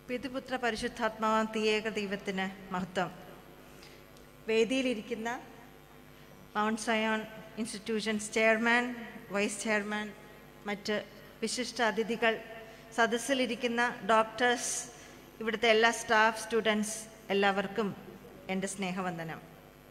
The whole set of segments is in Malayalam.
പിതൃപുത്ര പരിശുദ്ധാത്മാവാം തീയേക ദൈവത്തിന് മഹത്വം വേദിയിലിരിക്കുന്ന mount Zion institutions chairman vice chairman മറ്റ് വിശിഷ്ട അതിഥികൾ സദസ്സിലിരിക്കുന്ന ഡോക്ടേഴ്സ് ഇവിടുത്തെ എല്ലാ സ്റ്റാഫ് സ്റ്റുഡൻസ് എല്ലാവർക്കും എൻ്റെ സ്നേഹവന്ദനം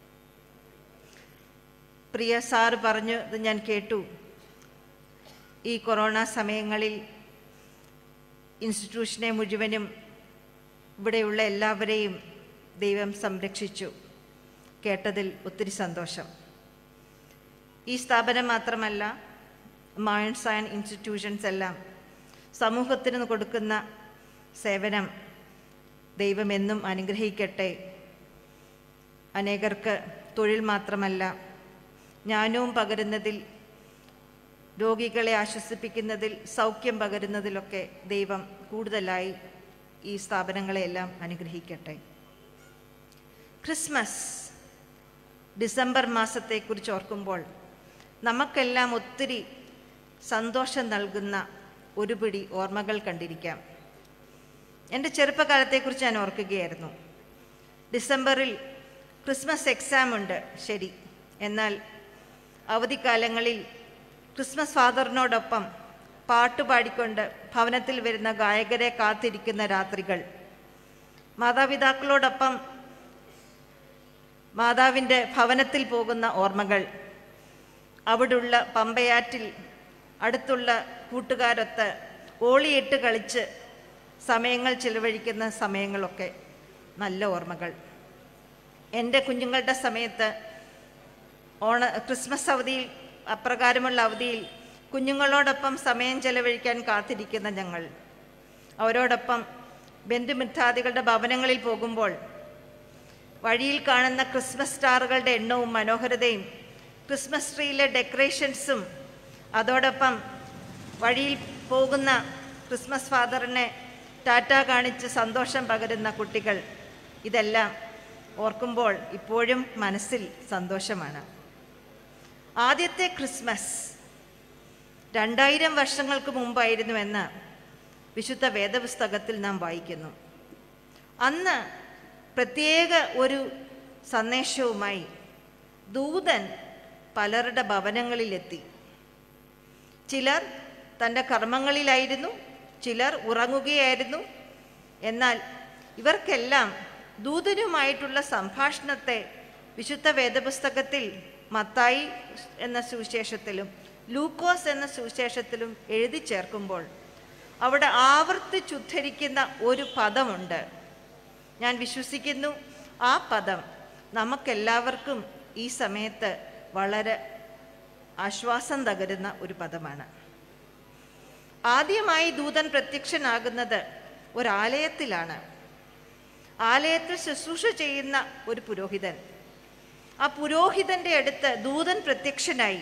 പ്രിയ സാറ് പറഞ്ഞു ഇത് ഞാൻ കേട്ടു ഈ കൊറോണ സമയങ്ങളിൽ ഇൻസ്റ്റിറ്റ്യൂഷനെ മുഴുവനും ഇവിടെയുള്ള എല്ലാവരെയും ദൈവം സംരക്ഷിച്ചു കേട്ടതിൽ ഒത്തിരി സന്തോഷം ഈ സ്ഥാപനം മാത്രമല്ല മയൺ സയൻ ഇൻസ്റ്റിറ്റ്യൂഷൻസ് എല്ലാം സമൂഹത്തിന് കൊടുക്കുന്ന സേവനം ദൈവം എന്നും അനുഗ്രഹിക്കട്ടെ അനേകർക്ക് തൊഴിൽ മാത്രമല്ല ജ്ഞാനവും പകരുന്നതിൽ രോഗികളെ ആശ്വസിപ്പിക്കുന്നതിൽ സൗഖ്യം പകരുന്നതിലൊക്കെ ദൈവം കൂടുതലായി ഈ സ്ഥാപനങ്ങളെയെല്ലാം അനുഗ്രഹിക്കട്ടെ ക്രിസ്മസ് ഡിസംബർ മാസത്തെക്കുറിച്ച് ഓർക്കുമ്പോൾ നമുക്കെല്ലാം ഒത്തിരി സന്തോഷം നൽകുന്ന ഒരു പിടി ഓർമ്മകൾ കണ്ടിരിക്കാം എൻ്റെ ചെറുപ്പകാലത്തെക്കുറിച്ച് ഞാൻ ഓർക്കുകയായിരുന്നു ഡിസംബറിൽ ക്രിസ്മസ് എക്സാം ഉണ്ട് ശരി എന്നാൽ അവധിക്കാലങ്ങളിൽ ക്രിസ്മസ് ഫാദറിനോടൊപ്പം പാട്ടുപാടിക്കൊണ്ട് ഭവനത്തിൽ വരുന്ന ഗായകരെ കാത്തിരിക്കുന്ന രാത്രികൾ മാതാപിതാക്കളോടൊപ്പം മാതാവിൻ്റെ ഭവനത്തിൽ പോകുന്ന ഓർമ്മകൾ അവിടുള്ള പമ്പയാറ്റിൽ അടുത്തുള്ള കൂട്ടുകാരൊത്ത് ഓളിയിട്ട് കളിച്ച് സമയങ്ങൾ ചിലവഴിക്കുന്ന സമയങ്ങളൊക്കെ നല്ല ഓർമ്മകൾ എൻ്റെ കുഞ്ഞുങ്ങളുടെ സമയത്ത് ഓണ ക്രിസ്മസ് അവധിയിൽ അപ്രകാരമുള്ള അവധിയിൽ കുഞ്ഞുങ്ങളോടൊപ്പം സമയം ചെലവഴിക്കാൻ കാത്തിരിക്കുന്ന ഞങ്ങൾ അവരോടൊപ്പം ബന്ധുമിത്രാദികളുടെ ഭവനങ്ങളിൽ പോകുമ്പോൾ വഴിയിൽ കാണുന്ന ക്രിസ്മസ് സ്റ്റാറുകളുടെ എണ്ണവും മനോഹരതയും ക്രിസ്മസ് ട്രീയിലെ ഡെക്കറേഷൻസും അതോടൊപ്പം വഴിയിൽ പോകുന്ന ക്രിസ്മസ് ഫാദറിനെ ടാറ്റ കാണിച്ച് സന്തോഷം പകരുന്ന കുട്ടികൾ ഇതെല്ലാം ഓർക്കുമ്പോൾ ഇപ്പോഴും മനസ്സിൽ സന്തോഷമാണ് ആദ്യത്തെ ക്രിസ്മസ് രണ്ടായിരം വർഷങ്ങൾക്ക് മുമ്പായിരുന്നുവെന്ന് വിശുദ്ധ വേദപുസ്തകത്തിൽ നാം വായിക്കുന്നു അന്ന് പ്രത്യേക ഒരു സന്ദേശവുമായി ദൂതൻ പലരുടെ ഭവനങ്ങളിലെത്തി ചിലർ തൻ്റെ കർമ്മങ്ങളിലായിരുന്നു ചിലർ ഉറങ്ങുകയായിരുന്നു എന്നാൽ ഇവർക്കെല്ലാം ദൂതനുമായിട്ടുള്ള സംഭാഷണത്തെ വിശുദ്ധ വേദപുസ്തകത്തിൽ മത്തായി എന്ന സുവിശേഷത്തിലും ലൂക്കോസ് എന്ന സുവിശേഷത്തിലും എഴുതി ചേർക്കുമ്പോൾ അവിടെ ആവർത്തിച്ചുദ്ധരിക്കുന്ന ഒരു പദമുണ്ട് ഞാൻ വിശ്വസിക്കുന്നു ആ പദം നമുക്കെല്ലാവർക്കും ഈ സമയത്ത് വളരെ ആശ്വാസം തകരുന്ന ഒരു പദമാണ് ആദ്യമായി ദൂതൻ പ്രത്യക്ഷനാകുന്നത് ഒരാലയത്തിലാണ് ആലയത്തിൽ ശുശ്രൂഷ ചെയ്യുന്ന ഒരു പുരോഹിതൻ ആ പുരോഹിതന്റെ അടുത്ത് ദൂതൻ പ്രത്യക്ഷനായി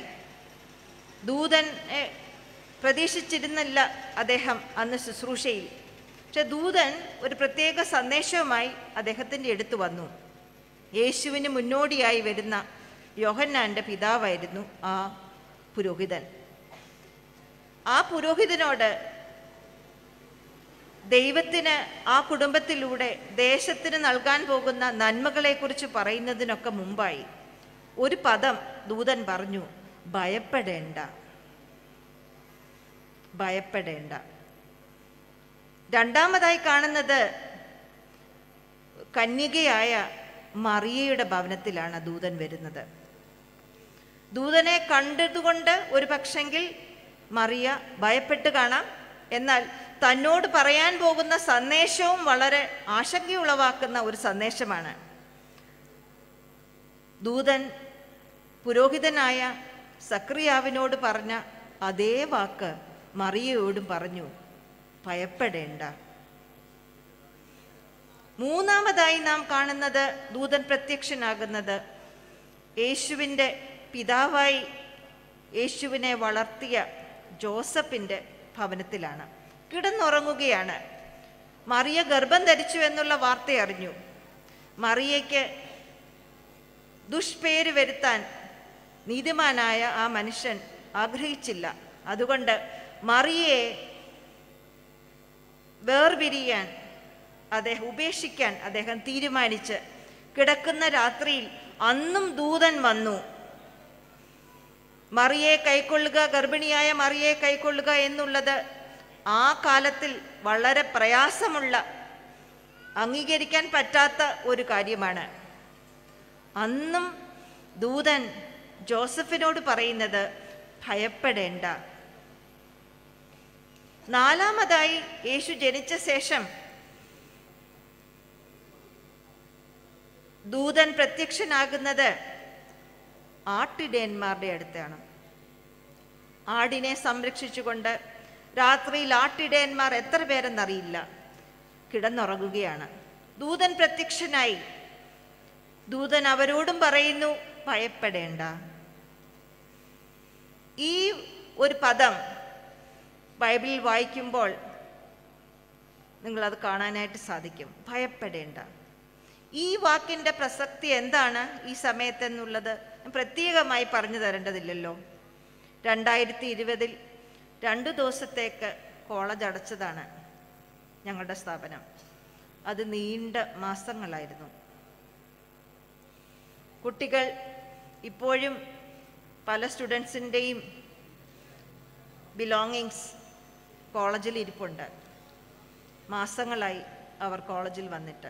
ദൂതൻ പ്രതീക്ഷിച്ചിരുന്നില്ല അദ്ദേഹം അന്ന് ശുശ്രൂഷയിൽ പക്ഷെ ദൂതൻ ഒരു പ്രത്യേക സന്ദേശവുമായി അദ്ദേഹത്തിൻ്റെ അടുത്ത് വന്നു യേശുവിന് മുന്നോടിയായി വരുന്ന യോഹന്നാൻ്റെ പിതാവായിരുന്നു ആ പുരോഹിതൻ ആ പുരോഹിതനോട് ദൈവത്തിന് ആ കുടുംബത്തിലൂടെ ദേശത്തിന് നൽകാൻ പോകുന്ന നന്മകളെക്കുറിച്ച് പറയുന്നതിനൊക്കെ മുമ്പായി ഒരു പദം ദൂതൻ പറഞ്ഞു ഭയപ്പെടേണ്ട ഭയപ്പെടേണ്ട രണ്ടാമതായി കാണുന്നത് കന്യകയായ മറിയയുടെ ഭവനത്തിലാണ് ദൂതൻ വരുന്നത് ദൂതനെ കണ്ടതുകൊണ്ട് ഒരു പക്ഷെങ്കിൽ മറിയ ഭയപ്പെട്ട് കാണാം എന്നാൽ തന്നോട് പറയാൻ പോകുന്ന സന്ദേശവും വളരെ ആശങ്കയുളവാക്കുന്ന ഒരു സന്ദേശമാണ് ദൂതൻ പുരോഹിതനായ സക്രിയാവിനോട് പറഞ്ഞ അതേ വാക്ക് മറിയയോടും പറഞ്ഞു ഭയപ്പെടേണ്ട മൂന്നാമതായി നാം കാണുന്നത് ദൂതൻ പ്രത്യക്ഷനാകുന്നത് യേശുവിൻ്റെ പിതാവായി യേശുവിനെ വളർത്തിയ ജോസഫിൻ്റെ ഭവനത്തിലാണ് കിടന്നുറങ്ങുകയാണ് മറിയ ഗർഭം ധരിച്ചു എന്നുള്ള വാർത്ത അറിഞ്ഞു മറിയയ്ക്ക് ദുഷ്പേര് വരുത്താൻ നീതിമാനായ ആ മനുഷ്യൻ ആഗ്രഹിച്ചില്ല അതുകൊണ്ട് മറിയയെ വേർപിരിയാൻ അദ്ദേഹം ഉപേക്ഷിക്കാൻ അദ്ദേഹം തീരുമാനിച്ച് കിടക്കുന്ന രാത്രിയിൽ അന്നും ദൂതൻ വന്നു മറിയെ കൈക്കൊള്ളുക ഗർഭിണിയായ മറിയെ കൈക്കൊള്ളുക എന്നുള്ളത് ആ കാലത്തിൽ വളരെ പ്രയാസമുള്ള അംഗീകരിക്കാൻ പറ്റാത്ത ഒരു കാര്യമാണ് അന്നും ദൂതൻ ജോസഫിനോട് പറയുന്നത് ഭയപ്പെടേണ്ട നാലാമതായി യേശു ജനിച്ച ശേഷം ദൂതൻ പ്രത്യക്ഷനാകുന്നത് ആട്ടിടയന്മാരുടെ അടുത്താണ് ആടിനെ സംരക്ഷിച്ചുകൊണ്ട് രാത്രിയിൽ ആട്ടിടയന്മാർ എത്ര പേരെന്നറിയില്ല കിടന്നുറങ്ങുകയാണ് ദൂതൻ പ്രത്യക്ഷനായി ദൂതൻ അവരോടും പറയുന്നു ഭയപ്പെടേണ്ട ഈ ഒരു പദം ബൈബിളിൽ വായിക്കുമ്പോൾ നിങ്ങളത് കാണാനായിട്ട് സാധിക്കും ഭയപ്പെടേണ്ട ഈ വാക്കിൻ്റെ പ്രസക്തി എന്താണ് ഈ സമയത്തെന്നുള്ളത് ഞാൻ പ്രത്യേകമായി പറഞ്ഞു തരേണ്ടതില്ലല്ലോ രണ്ടായിരത്തി ഇരുപതിൽ രണ്ടു ദിവസത്തേക്ക് കോളേജ് അടച്ചതാണ് ഞങ്ങളുടെ സ്ഥാപനം അത് നീണ്ട മാസങ്ങളായിരുന്നു കുട്ടികൾ ഇപ്പോഴും പല സ്റ്റുഡൻസിൻ്റെയും ബിലോങ്ങിങ്സ് കോളേജിൽ ഇരിപ്പുണ്ട് മാസങ്ങളായി അവർ കോളേജിൽ വന്നിട്ട്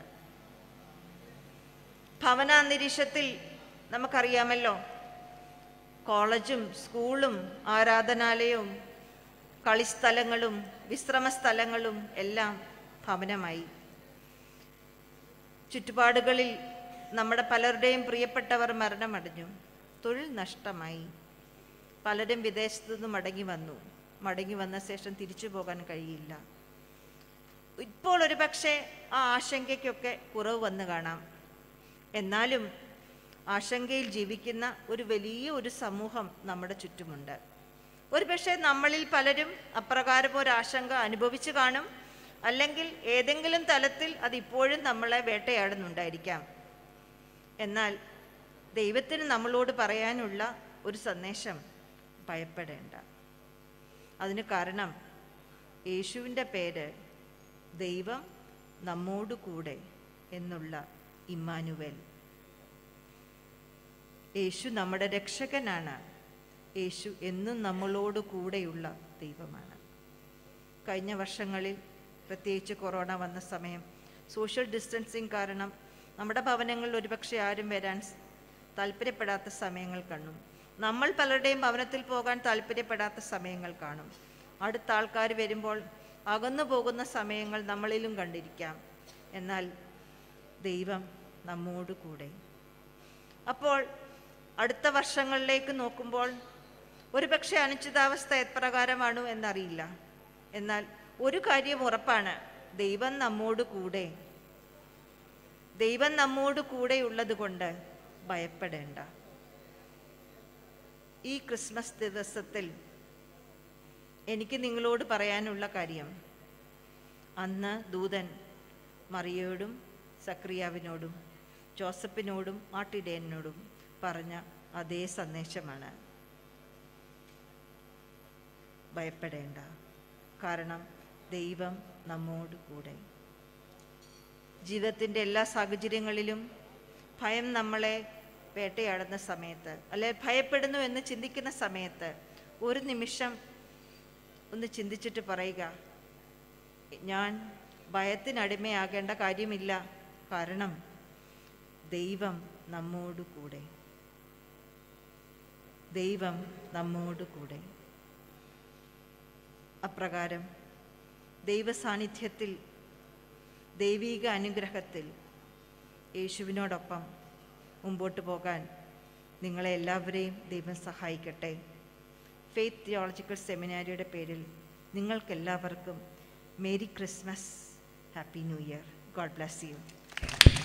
ഭവനാന്തരീക്ഷത്തിൽ നമുക്കറിയാമല്ലോ കോളേജും സ്കൂളും ആരാധനാലയവും കളിസ്ഥലങ്ങളും വിശ്രമസ്ഥലങ്ങളും എല്ലാം ഭവനമായി ചുറ്റുപാടുകളിൽ നമ്മുടെ പലരുടെയും പ്രിയപ്പെട്ടവർ മരണമടഞ്ഞു തൊഴിൽ നഷ്ടമായി പലരും വിദേശത്തു നിന്ന് മടങ്ങി വന്നു മടങ്ങി വന്ന ശേഷം തിരിച്ചു പോകാൻ കഴിയില്ല ഇപ്പോൾ ഒരു പക്ഷേ ആ ആശങ്കയ്ക്കൊക്കെ കുറവ് വന്ന് കാണാം എന്നാലും ആശങ്കയിൽ ജീവിക്കുന്ന ഒരു വലിയ ഒരു സമൂഹം നമ്മുടെ ചുറ്റുമുണ്ട് ഒരു പക്ഷേ നമ്മളിൽ പലരും അപ്രകാരം ഒരു ആശങ്ക അനുഭവിച്ചു കാണും അല്ലെങ്കിൽ ഏതെങ്കിലും തലത്തിൽ അതിപ്പോഴും നമ്മളെ വേട്ടയാടുന്നുണ്ടായിരിക്കാം എന്നാൽ ദൈവത്തിന് നമ്മളോട് പറയാനുള്ള ഒരു സന്ദേശം ഭയപ്പെടേണ്ട അതിന് കാരണം യേശുവിൻ്റെ പേര് ദൈവം നമ്മോട് കൂടെ എന്നുള്ള ഇമ്മാനുവേൽ യേശു നമ്മുടെ രക്ഷകനാണ് യേശു എന്നും നമ്മളോട് കൂടെയുള്ള ദൈവമാണ് കഴിഞ്ഞ വർഷങ്ങളിൽ പ്രത്യേകിച്ച് കൊറോണ വന്ന സമയം സോഷ്യൽ ഡിസ്റ്റൻസിങ് കാരണം നമ്മുടെ ഭവനങ്ങളിൽ ഒരുപക്ഷെ ആരും വരാൻ സ് താല്പര്യപ്പെടാത്ത സമയങ്ങൾ കാണും നമ്മൾ പലരുടെയും ഭവനത്തിൽ പോകാൻ താല്പര്യപ്പെടാത്ത സമയങ്ങൾ കാണും അടുത്ത ആൾക്കാർ വരുമ്പോൾ അകന്നു പോകുന്ന സമയങ്ങൾ നമ്മളിലും കണ്ടിരിക്കാം എന്നാൽ ദൈവം നമ്മോട് കൂടെ അപ്പോൾ അടുത്ത വർഷങ്ങളിലേക്ക് നോക്കുമ്പോൾ ഒരുപക്ഷെ അനിശ്ചിതാവസ്ഥ എപ്രകാരമാണു എന്നറിയില്ല എന്നാൽ ഒരു കാര്യം ഉറപ്പാണ് ദൈവം നമ്മോട് കൂടെ ദൈവം നമ്മോട് കൂടെയുള്ളത് കൊണ്ട് ഭയപ്പെടേണ്ട ഈ ക്രിസ്മസ് ദിവസത്തിൽ എനിക്ക് നിങ്ങളോട് പറയാനുള്ള കാര്യം അന്ന് ദൂതൻ മറിയോടും സക്രിയാവിനോടും ജോസഫിനോടും ആട്ടിടയനോടും പറഞ്ഞ അതേ സന്ദേശമാണ് ഭയപ്പെടേണ്ട കാരണം ദൈവം നമ്മോട് കൂടെ ജീവിതത്തിൻ്റെ എല്ലാ സാഹചര്യങ്ങളിലും ഭയം നമ്മളെ വേട്ടയാടുന്ന സമയത്ത് അല്ലെ ഭയപ്പെടുന്നു എന്ന് ചിന്തിക്കുന്ന സമയത്ത് ഒരു നിമിഷം ഒന്ന് ചിന്തിച്ചിട്ട് പറയുക ഞാൻ ഭയത്തിനടിമയാകേണ്ട കാര്യമില്ല കാരണം ദൈവം നമ്മോട് കൂടെ ദൈവം നമ്മോട് കൂടെ അപ്രകാരം ദൈവ സാന്നിധ്യത്തിൽ ദൈവീക അനുഗ്രഹത്തിൽ യേശുവിനോടൊപ്പം മുമ്പോട്ട് പോകാൻ നിങ്ങളെ എല്ലാവരെയും ദൈവം സഹായിക്കട്ടെ ഫെയ്ത്ത് തിയോളജിക്കൽ സെമിനാരിയുടെ പേരിൽ നിങ്ങൾക്കെല്ലാവർക്കും merry Christmas happy new year God bless U